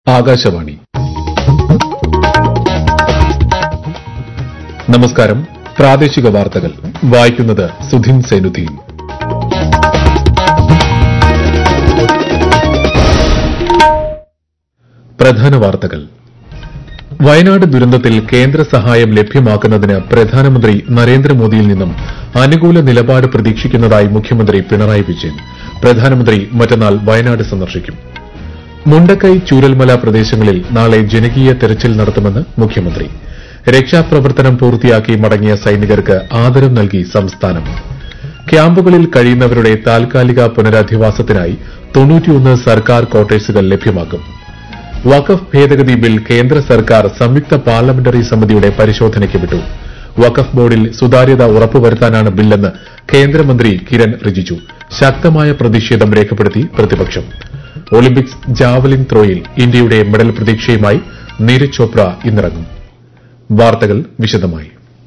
ആകാശവാണി നമസ്കാരം പ്രാദേശിക വാർത്തകൾ വായിക്കുന്നത് സുധിൻ സൈനുദ്ദീൻ പ്രധാന വാർത്തകൾ വയനാട് ദുരന്തത്തിൽ കേന്ദ്ര സഹായം ലഭ്യമാക്കുന്നതിന് പ്രധാനമന്ത്രി നരേന്ദ്രമോദിയിൽ നിന്നും അനുകൂല നിലപാട് പ്രതീക്ഷിക്കുന്നതായി മുഖ്യമന്ത്രി പിണറായി വിജയൻ പ്രധാനമന്ത്രി മറ്റന്നാൾ വയനാട് സന്ദർശിക്കും മുണ്ടക്കൈ ചൂരൽമല പ്രദേശങ്ങളിൽ നാളെ ജനകീയ തെരച്ചിൽ നടത്തുമെന്ന് മുഖ്യമന്ത്രി രക്ഷാപ്രവർത്തനം പൂർത്തിയാക്കി മടങ്ങിയ സൈനികർക്ക് ആദരം നൽകി സംസ്ഥാനം ക്യാമ്പുകളിൽ കഴിയുന്നവരുടെ താൽക്കാലിക പുനരധിവാസത്തിനായി തൊണ്ണൂറ്റിയൊന്ന് സർക്കാർ ക്വാർട്ടേഴ്സുകൾ ലഭ്യമാക്കും വഖഫ് ഭേദഗതി ബിൽ കേന്ദ്ര സർക്കാർ സംയുക്ത പാർലമെന്ററി സമിതിയുടെ പരിശോധനയ്ക്ക് വിട്ടു വഖഫ് ബോർഡിൽ സുതാര്യത ഉറപ്പുവരുത്താനാണ് ബില്ലെന്ന് കേന്ദ്രമന്ത്രി കിരൺ റിജിജു ശക്തമായ പ്രതിഷേധം രേഖപ്പെടുത്തി പ്രതിപക്ഷം ഒളിമ്പിക്സ് ജാവലിൻ ത്രോയിൽ ഇന്ത്യയുടെ മെഡൽ പ്രതീക്ഷയുമായി നീരജ് ചോപ്ര ഇന്നിറങ്ങും വാർത്തകൾ വിശദമായി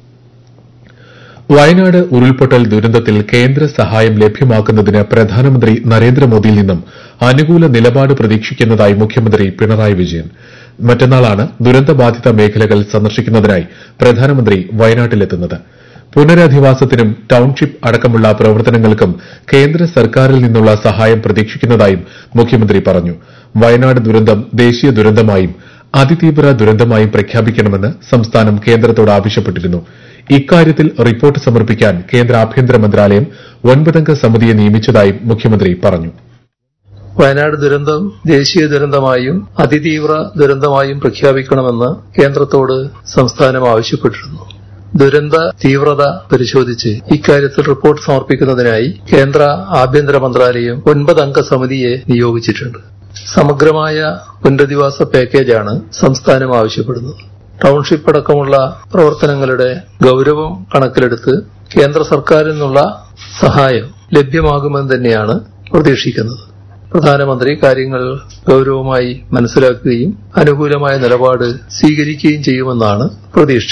വയനാട് ഉരുൾപൊട്ടൽ ദുരന്തത്തിൽ കേന്ദ്ര സഹായം ലഭ്യമാക്കുന്നതിന് പ്രധാനമന്ത്രി നരേന്ദ്രമോദിയിൽ നിന്നും അനുകൂല നിലപാട് പ്രതീക്ഷിക്കുന്നതായി മുഖ്യമന്ത്രി പിണറായി വിജയൻ മറ്റന്നാളാണ് ദുരന്തബാധിത മേഖലകൾ സന്ദർശിക്കുന്നതിനായി പ്രധാനമന്ത്രി വയനാട്ടിലെത്തുന്നത് പുനരധിവാസത്തിനും ടൌൺഷിപ്പ് അടക്കമുള്ള പ്രവർത്തനങ്ങൾക്കും കേന്ദ്ര സർക്കാരിൽ നിന്നുള്ള സഹായം പ്രതീക്ഷിക്കുന്നതായും മുഖ്യമന്ത്രി പറഞ്ഞു വയനാട് ദുരന്തം ദേശീയ ദുരന്തമായും അതിതീവ്ര ദുരന്തമായും പ്രഖ്യാപിക്കണമെന്ന് സംസ്ഥാനം കേന്ദ്രത്തോട് ആവശ്യപ്പെട്ടിരുന്നു ഇക്കാര്യത്തിൽ റിപ്പോർട്ട് സമർപ്പിക്കാൻ കേന്ദ്ര ആഭ്യന്തര മന്ത്രാലയം ഒൻപതംഗ സമിതിയെ നിയമിച്ചതായും മുഖ്യമന്ത്രി പറഞ്ഞു വയനാട് ദുരന്തം ദേശീയ ദുരന്തമായും അതിതീവ്ര ദുരന്തമായും പ്രഖ്യാപിക്കണമെന്ന് കേന്ദ്രത്തോട് സംസ്ഥാനം ആവശ്യപ്പെട്ടിരുന്നു ദുരന്ത തീവ്രത പരിശോധിച്ച് ഇക്കാര്യത്തിൽ റിപ്പോർട്ട് സമർപ്പിക്കുന്നതിനായി കേന്ദ്ര ആഭ്യന്തര മന്ത്രാലയം ഒൻപതംഗ സമിതിയെ നിയോഗിച്ചിട്ടുണ്ട് സമഗ്രമായ പുനരധിവാസ പാക്കേജാണ് സംസ്ഥാനം ആവശ്യപ്പെടുന്നത് ടൌൺഷിപ്പ് അടക്കമുള്ള പ്രവർത്തനങ്ങളുടെ ഗൌരവം കണക്കിലെടുത്ത് കേന്ദ്ര സർക്കാരിൽ നിന്നുള്ള സഹായം ലഭ്യമാകുമെന്ന് തന്നെയാണ് പ്രതീക്ഷിക്കുന്നത് പ്രധാനമന്ത്രി കാര്യങ്ങൾ ഗൌരവമായി മനസ്സിലാക്കുകയും അനുകൂലമായ നിലപാട് സ്വീകരിക്കുകയും ചെയ്യുമെന്നാണ് പ്രതീക്ഷ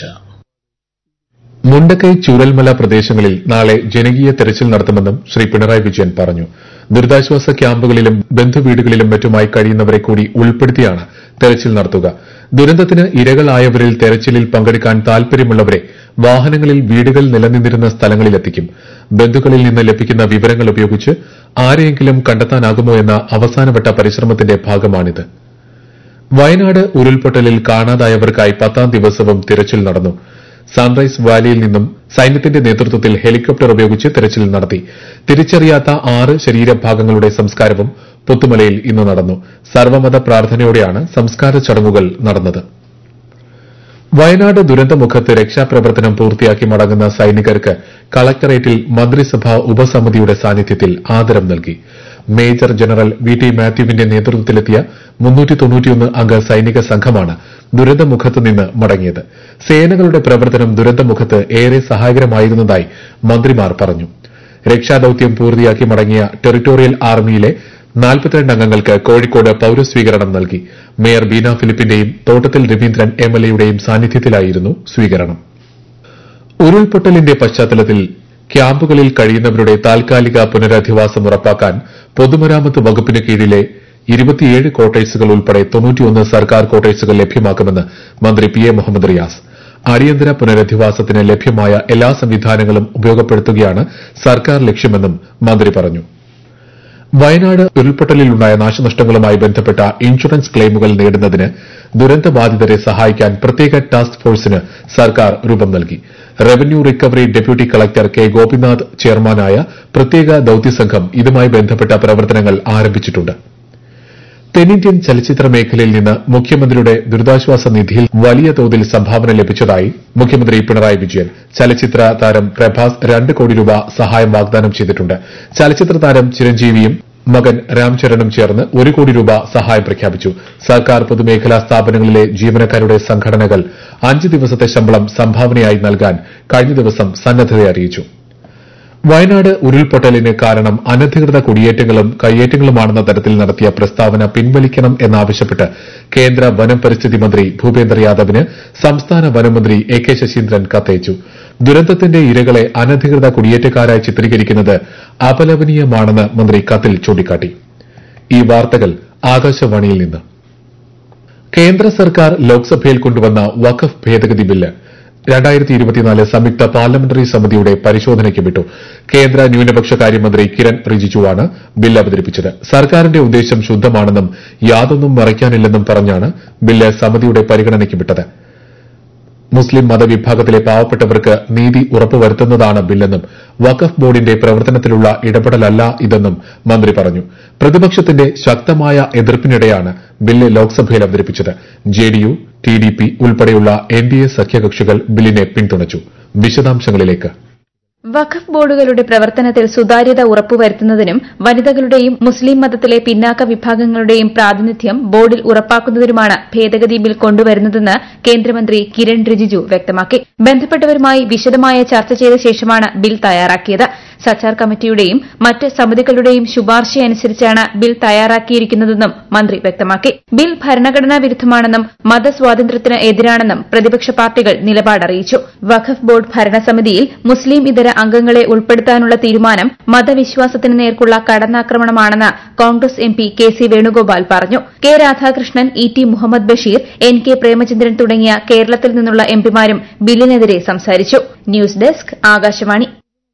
മുണ്ടക്കൈ ചൂരൽമല പ്രദേശങ്ങളിൽ നാളെ ജനകീയ തെരച്ചിൽ നടത്തുമെന്നും ശ്രീ പിണറായി വിജയൻ പറഞ്ഞു ദുരിതാശ്വാസ ക്യാമ്പുകളിലും ബന്ധുവീടുകളിലും മറ്റുമായി കഴിയുന്നവരെ കൂടി ഉൾപ്പെടുത്തിയാണ് തെരച്ചിൽ നടത്തുക ദുരന്തത്തിന് ഇരകളായവരിൽ തെരച്ചിലിൽ പങ്കെടുക്കാൻ താൽപര്യമുള്ളവരെ വാഹനങ്ങളിൽ വീടുകൾ നിലനിന്നിരുന്ന സ്ഥലങ്ങളിലെത്തിക്കും ബന്ധുക്കളിൽ നിന്ന് ലഭിക്കുന്ന വിവരങ്ങൾ ഉപയോഗിച്ച് ആരെയെങ്കിലും കണ്ടെത്താനാകുമോ എന്ന അവസാനവട്ട പരിശ്രമത്തിന്റെ ഭാഗമാണിത് വയനാട് ഉരുൾപൊട്ടലിൽ കാണാതായവർക്കായി പത്താം ദിവസവും തിരച്ചിൽ നടന്നു സൺറൈസ് വാലിയിൽ നിന്നും സൈന്യത്തിന്റെ നേതൃത്വത്തിൽ ഹെലികോപ്റ്റർ ഉപയോഗിച്ച് തെരച്ചിൽ നടത്തി തിരിച്ചറിയാത്ത ആറ് ശരീരഭാഗങ്ങളുടെ സംസ്കാരവും പുത്തുമലയിൽ ഇന്ന് നടന്നു സർവമത പ്രാർത്ഥനയോടെയാണ് സംസ്കാര ചടങ്ങുകൾ നടന്നത് വയനാട് ദുരന്തമുഖത്ത് രക്ഷാപ്രവർത്തനം പൂർത്തിയാക്കി മടങ്ങുന്ന സൈനികർക്ക് കളക്ടറേറ്റിൽ മന്ത്രിസഭാ ഉപസമിതിയുടെ സാന്നിധ്യത്തിൽ ആദരം നൽകി മേജർ ജനറൽ വി ടി മാത്യുവിന്റെ നേതൃത്വത്തിലെത്തിയ അംഗ സൈനിക സംഘമാണ് ദുരന്തമുഖത്ത് നിന്ന് മടങ്ങിയത് സേനകളുടെ പ്രവർത്തനം ദുരന്തമുഖത്ത് ഏറെ സഹായകരമായിരുന്നതായി മന്ത്രിമാർ പറഞ്ഞു രക്ഷാദൌത്യം പൂർത്തിയാക്കി മടങ്ങിയ ടെറിട്ടോറിയൽ ആർമിയിലെ നാൽപ്പത്തിരണ്ട് അംഗങ്ങൾക്ക് കോഴിക്കോട് പൌരസ്വീകരണം നൽകി മേയർ ബീന ഫിലിപ്പിന്റെയും തോട്ടത്തിൽ രവീന്ദ്രൻ എംഎൽഎയുടെയും സാന്നിധ്യത്തിലായിരുന്നു സ്വീകരണം ഉരുൾപൊട്ടലിന്റെ പശ്ചാത്തലത്തിൽ ക്യാമ്പുകളിൽ കഴിയുന്നവരുടെ താൽക്കാലിക പുനരധിവാസം ഉറപ്പാക്കാൻ പൊതുമരാമത്ത് വകുപ്പിന് കീഴിലെ ഇരുപത്തിയേഴ് ക്വാർട്ടേഴ്സുകൾ ഉൾപ്പെടെ തൊണ്ണൂറ്റിയൊന്ന് സർക്കാർ ക്വാർട്ടേഴ്സുകൾ ലഭ്യമാക്കുമെന്ന് മന്ത്രി പി എ മുഹമ്മദ് റിയാസ് അടിയന്തര പുനരധിവാസത്തിന് ലഭ്യമായ എല്ലാ സംവിധാനങ്ങളും ഉപയോഗപ്പെടുത്തുകയാണ് സർക്കാർ ലക്ഷ്യമെന്നും മന്ത്രി പറഞ്ഞു വയനാട് ഉരുൾപൊട്ടലിലുണ്ടായ നാശനഷ്ടങ്ങളുമായി ബന്ധപ്പെട്ട ഇൻഷുറൻസ് ക്ലെയിമുകൾ നേടുന്നതിന് ദുരന്തബാധിതരെ സഹായിക്കാൻ പ്രത്യേക ടാസ്ക് ഫോഴ്സിന് സർക്കാർ രൂപം നൽകി revenue recovery deputy collector K Gopinath ചെയർമാനായ പ്രത്യേക ദൌത്യസംഘം ഇതുമായി ബന്ധപ്പെട്ട പ്രവർത്തനങ്ങൾ ആരംഭിച്ചിട്ടുണ്ട് തെന്നിന്ത്യൻ ചലച്ചിത്ര മേഖലയിൽ നിന്ന് മുഖ്യമന്ത്രിയുടെ ദുരിതാശ്വാസ നിധിയിൽ വലിയ തോതിൽ സംഭാവന ലഭിച്ചതായി മുഖ്യമന്ത്രി പിണറായി വിജയൻ ചലച്ചിത്ര താരം പ്രഭാസ് രണ്ട് കോടി രൂപ സഹായം വാഗ്ദാനം ചെയ്തിട്ടുണ്ട് ചലച്ചിത്ര താരം ചിരഞ്ജീവിയും മകൻ രാംചരണും ചേർന്ന് ഒരു കോടി രൂപ സഹായം പ്രഖ്യാപിച്ചു സർക്കാർ പൊതുമേഖലാ സ്ഥാപനങ്ങളിലെ ജീവനക്കാരുടെ സംഘടനകൾ അഞ്ച് ദിവസത്തെ ശമ്പളം സംഭാവനയായി നൽകാൻ കഴിഞ്ഞ ദിവസം സന്നദ്ധത അറിയിച്ചു വയനാട് ഉരുൾപൊട്ടലിന് കാരണം അനധികൃത കുടിയേറ്റങ്ങളും കയ്യേറ്റങ്ങളുമാണെന്ന തരത്തിൽ നടത്തിയ പ്രസ്താവന പിൻവലിക്കണം എന്നാവശ്യപ്പെട്ട് കേന്ദ്ര വനം പരിസ്ഥിതി മന്ത്രി ഭൂപേന്ദർ യാദവിന് സംസ്ഥാന വനമന്ത്രി എ കെ ശശീന്ദ്രൻ കത്തയച്ചു ദുരന്തത്തിന്റെ ഇരകളെ അനധികൃത കുടിയേറ്റക്കാരായി ചിത്രീകരിക്കുന്നത് അപലപനീയമാണെന്ന് മന്ത്രി കത്തിൽ ചൂണ്ടിക്കാട്ടി ഈ വാർത്തകൾ ആകാശവാണിയിൽ നിന്ന് കേന്ദ്ര സർക്കാർ ലോക്സഭയിൽ കൊണ്ടുവന്ന വഖഫ് ഭേദഗതി ബില്ല് രണ്ടായിരത്തി ഇരുപത്തിനാല് സംയുക്ത പാർലമെന്ററി സമിതിയുടെ പരിശോധനയ്ക്ക് വിട്ടു കേന്ദ്ര ന്യൂനപക്ഷ കാര്യമന്ത്രി കിരൺ റിജിജുവാണ് ബില്ല് അവതരിപ്പിച്ചത് സർക്കാരിന്റെ ഉദ്ദേശം ശുദ്ധമാണെന്നും യാതൊന്നും മറയ്ക്കാനില്ലെന്നും പറഞ്ഞാണ് ബില്ല് സമിതിയുടെ പരിഗണനയ്ക്ക് വിട്ടത് മുസ്ലിം മതവിഭാഗത്തിലെ പാവപ്പെട്ടവർക്ക് നീതി ഉറപ്പുവരുത്തുന്നതാണ് ബില്ലെന്നും വഖഫ് ബോർഡിന്റെ പ്രവർത്തനത്തിലുള്ള ഇടപെടലല്ല ഇതെന്നും മന്ത്രി പറഞ്ഞു പ്രതിപക്ഷത്തിന്റെ ശക്തമായ എതിർപ്പിനിടെയാണ് ബില്ല് ലോക്സഭയിൽ അവതരിപ്പിച്ചത് ജെഡിയു ടിഡിപി ഉൾപ്പെടെയുള്ള എൻഡിഎ സഖ്യകക്ഷികൾ ബില്ലിനെ പിന്തുണച്ചു വിശദാംശങ്ങളിലേക്ക് വഖഫ് ബോർഡുകളുടെ പ്രവർത്തനത്തിൽ സുതാര്യത ഉറപ്പുവരുത്തുന്നതിനും വനിതകളുടെയും മുസ്ലിം മതത്തിലെ പിന്നാക്ക വിഭാഗങ്ങളുടെയും പ്രാതിനിധ്യം ബോർഡിൽ ഉറപ്പാക്കുന്നതിനുമാണ് ഭേദഗതി ബിൽ കൊണ്ടുവരുന്നതെന്ന് കേന്ദ്രമന്ത്രി കിരൺ റിജിജു വ്യക്തമാക്കി ബന്ധപ്പെട്ടവരുമായി വിശദമായ ചർച്ച ചെയ്ത ശേഷമാണ് ബിൽ തയ്യാറാക്കിയത് സച്ചാർ കമ്മിറ്റിയുടെയും മറ്റ് സമിതികളുടെയും ശുപാർശയനുസരിച്ചാണ് ബിൽ തയ്യാറാക്കിയിരിക്കുന്നതെന്നും മന്ത്രി വ്യക്തമാക്കി ബിൽ ഭരണഘടനാ വിരുദ്ധമാണെന്നും മതസ്വാതന്ത്ര്യത്തിന് എതിരാണെന്നും പ്രതിപക്ഷ പാർട്ടികൾ നിലപാടറിയിച്ചു വഖഫ് ബോർഡ് ഭരണസമിതിയിൽ മുസ്ലിം ഇതര അംഗങ്ങളെ ഉൾപ്പെടുത്താനുള്ള തീരുമാനം മതവിശ്വാസത്തിന് നേർക്കുള്ള കടന്നാക്രമണമാണെന്ന് Congress M P K C Venugopal പറഞ്ഞു K Radhakrishnan E T Muhammad Basheer N K Premachandran തുടങ്ങിയ കേരളത്തിൽ നിന്നുള്ള എംപിമാരും ബില്ലിനെതിരെ സംസാരിച്ചു ന്യൂസ് ഡെസ്ക് ആകാശവാണി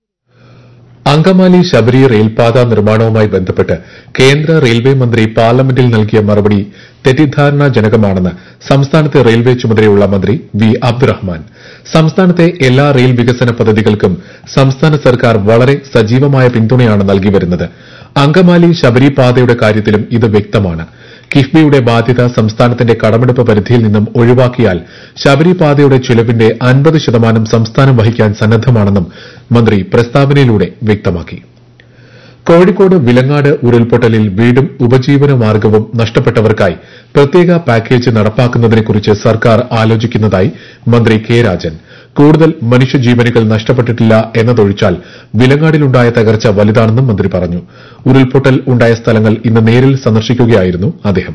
അങ്കമാലി ശബരി റെയിൽപാത നിർമ്മാണവുമായി ബന്ധപ്പെട്ട് കേന്ദ്ര റെയിൽവേ മന്ത്രി പാർലമെന്റിൽ നൽകിയ മറുപടി തെറ്റിദ്ധാരണാജനകമാണെന്ന് സംസ്ഥാനത്തെ റെയിൽവേ ചുമതലയുള്ള മന്ത്രി വി അബ്ദുറഹ്മാൻ സംസ്ഥാനത്തെ എല്ലാ റെയിൽ വികസന പദ്ധതികൾക്കും സംസ്ഥാന സർക്കാർ വളരെ സജീവമായ പിന്തുണയാണ് നൽകിവരുന്നത് അങ്കമാലി ശബരി പാതയുടെ കാര്യത്തിലും ഇത് വ്യക്തമാണ് കിഫ്ബിയുടെ ബാധ്യത സംസ്ഥാനത്തിന്റെ കടമെടുപ്പ് പരിധിയിൽ നിന്നും ഒഴിവാക്കിയാൽ ശബരി പാതയുടെ ചിലവിന്റെ അൻപത് ശതമാനം സംസ്ഥാനം വഹിക്കാൻ സന്നദ്ധമാണെന്നും മന്ത്രി പ്രസ്താവനയിലൂടെ വ്യക്തമാക്കി കോഴിക്കോട് വിലങ്ങാട് ഉരുൾപൊട്ടലിൽ വീടും ഉപജീവന മാർഗവും നഷ്ടപ്പെട്ടവർക്കായി പ്രത്യേക പാക്കേജ് നടപ്പാക്കുന്നതിനെക്കുറിച്ച് സർക്കാർ ആലോചിക്കുന്നതായി മന്ത്രി കെ രാജൻ കൂടുതൽ മനുഷ്യജീവനുകൾ നഷ്ടപ്പെട്ടിട്ടില്ല എന്നതൊഴിച്ചാൽ വിലങ്ങാടിലുണ്ടായ തകർച്ച വലുതാണെന്നും മന്ത്രി പറഞ്ഞു ഉരുൾപൊട്ടൽ ഉണ്ടായ സ്ഥലങ്ങൾ ഇന്ന് നേരിൽ സന്ദർശിക്കുകയായിരുന്നു അദ്ദേഹം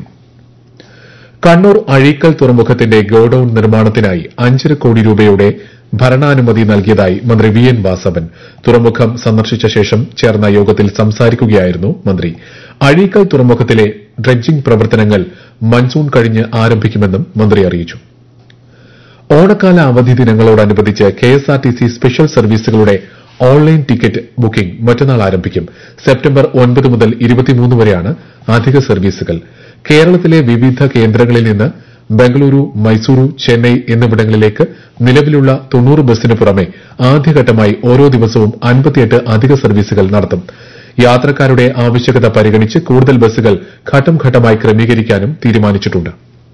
കണ്ണൂർ അഴീക്കൽ തുറമുഖത്തിന്റെ ഗോഡൌൺ നിർമ്മാണത്തിനായി അഞ്ചര കോടി രൂപയുടെ ഭരണാനുമതി നൽകിയതായി മന്ത്രി വി എൻ വാസവൻ തുറമുഖം സന്ദർശിച്ച ശേഷം ചേർന്ന യോഗത്തിൽ സംസാരിക്കുകയായിരുന്നു മന്ത്രി അഴീക്കൽ തുറമുഖത്തിലെ ഡ്രഡ്ജിംഗ് പ്രവർത്തനങ്ങൾ മൺസൂൺ കഴിഞ്ഞ് ആരംഭിക്കുമെന്നും മന്ത്രി അറിയിച്ചു ഓണക്കാല അവധി ദിനങ്ങളോടനുബന്ധിച്ച് കെഎസ്ആർടിസി സ്പെഷ്യൽ സർവീസുകളുടെ ഓൺലൈൻ ടിക്കറ്റ് ബുക്കിംഗ് മറ്റന്നാൾ ആരംഭിക്കും സെപ്റ്റംബർ ഒൻപത് മുതൽ ഇരുപത്തിമൂന്ന് വരെയാണ് അധിക സർവീസുകൾ കേരളത്തിലെ വിവിധ കേന്ദ്രങ്ങളിൽ നിന്ന് ബംഗളൂരു മൈസൂരു ചെന്നൈ എന്നിവിടങ്ങളിലേക്ക് നിലവിലുള്ള തൊണ്ണൂറ് ബസ്സിന് പുറമെ ആദ്യഘട്ടമായി ഓരോ ദിവസവും അൻപത്തിയെട്ട് അധിക സർവീസുകൾ നടത്തും യാത്രക്കാരുടെ ആവശ്യകത പരിഗണിച്ച് കൂടുതൽ ബസ്സുകൾ ഘട്ടം ഘട്ടമായി ക്രമീകരിക്കാനും തീരുമാനിച്ചിട്ടുണ്ട്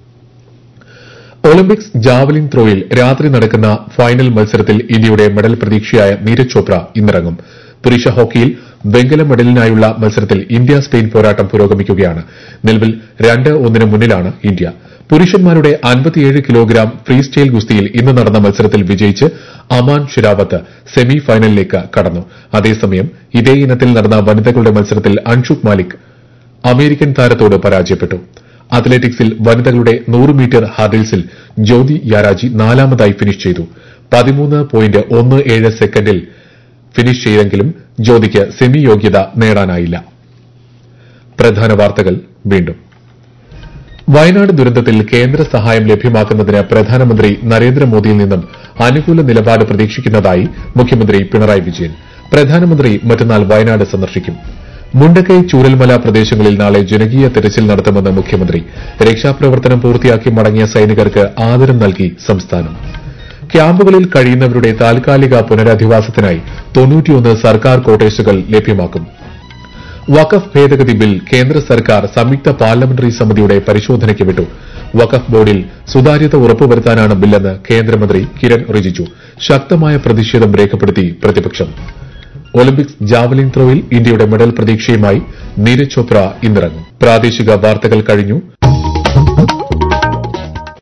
ഒളിമ്പിക്സ് ജാവലിൻ ത്രോയിൽ രാത്രി നടക്കുന്ന ഫൈനൽ മത്സരത്തിൽ ഇന്ത്യയുടെ മെഡൽ പ്രതീക്ഷയായ നീരജ് ചോപ്ര ഇന്നിറങ്ങും പുരുഷ ഹോക്കിയിൽ വെങ്കല മെഡലിനായുള്ള മത്സരത്തിൽ ഇന്ത്യ സ്പെയിൻ പോരാട്ടം പുരോഗമിക്കുകയാണ് നിലവിൽ രണ്ട് ഒന്നിന് മുന്നിലാണ് ഇന്ത്യ പുരുഷന്മാരുടെ അൻപത്തിയേഴ് കിലോഗ്രാം ഫ്രീ സ്റ്റൈൽ ഗുസ്തിയിൽ ഇന്ന് നടന്ന മത്സരത്തിൽ വിജയിച്ച് അമാൻ ഷിരാവത്ത് സെമി ഫൈനലിലേക്ക് കടന്നു അതേസമയം ഇതേ ഇനത്തിൽ നടന്ന വനിതകളുടെ മത്സരത്തിൽ അൻഷുക് മാലിക് അമേരിക്കൻ താരത്തോട് പരാജയപ്പെട്ടു അത്ലറ്റിക്സിൽ വനിതകളുടെ നൂറ് മീറ്റർ ഹർഡിൽസിൽ ജ്യോതി യാരാജി നാലാമതായി ഫിനിഷ് ചെയ്തു പതിമൂന്ന് പോയിന്റ് ഒന്ന് ഏഴ് സെക്കൻഡിൽ ഫിനിഷ് ചെയ്തെങ്കിലും ജ്യോതിക്ക് സെമി യോഗ്യത നേടാനായില്ല പ്രധാന വാർത്തകൾ വീണ്ടും വയനാട് ദുരന്തത്തിൽ കേന്ദ്ര സഹായം ലഭ്യമാക്കുന്നതിന് പ്രധാനമന്ത്രി നരേന്ദ്രമോദിയിൽ നിന്നും അനുകൂല നിലപാട് പ്രതീക്ഷിക്കുന്നതായി മുഖ്യമന്ത്രി പിണറായി വിജയൻ പ്രധാനമന്ത്രി മറ്റന്നാൾ വയനാട് സന്ദർശിക്കും മുണ്ടക്കൈ ചൂരൽമല പ്രദേശങ്ങളിൽ നാളെ ജനകീയ തെരച്ചിൽ നടത്തുമെന്ന് മുഖ്യമന്ത്രി രക്ഷാപ്രവർത്തനം പൂർത്തിയാക്കി മടങ്ങിയ സൈനികർക്ക് ആദരം നൽകി സംസ്ഥാനം ക്യാമ്പുകളിൽ കഴിയുന്നവരുടെ താൽക്കാലിക പുനരധിവാസത്തിനായി തൊണ്ണൂറ്റിയൊന്ന് സർക്കാർ ക്വാർട്ടേഴ്സുകൾ ലഭ്യമാക്കും വഖഫ് ഭേദഗതി ബിൽ കേന്ദ്ര സർക്കാർ സംയുക്ത പാർലമെന്ററി സമിതിയുടെ പരിശോധനയ്ക്ക് വിട്ടു വഖഫ് ബോർഡിൽ സുതാര്യത ഉറപ്പുവരുത്താനാണ് ബില്ലെന്ന് കേന്ദ്രമന്ത്രി കിരൺ റിജിജു ശക്തമായ പ്രതിഷേധം രേഖപ്പെടുത്തി പ്രതിപക്ഷം ഒളിമ്പിക്സ് ജാവലിൻ ത്രോയിൽ ഇന്ത്യയുടെ മെഡൽ പ്രതീക്ഷയുമായി നീരജ് ചോപ്ര ഇന്നിറങ്ങും പ്രാദേശിക വാർത്തകൾ കഴിഞ്ഞു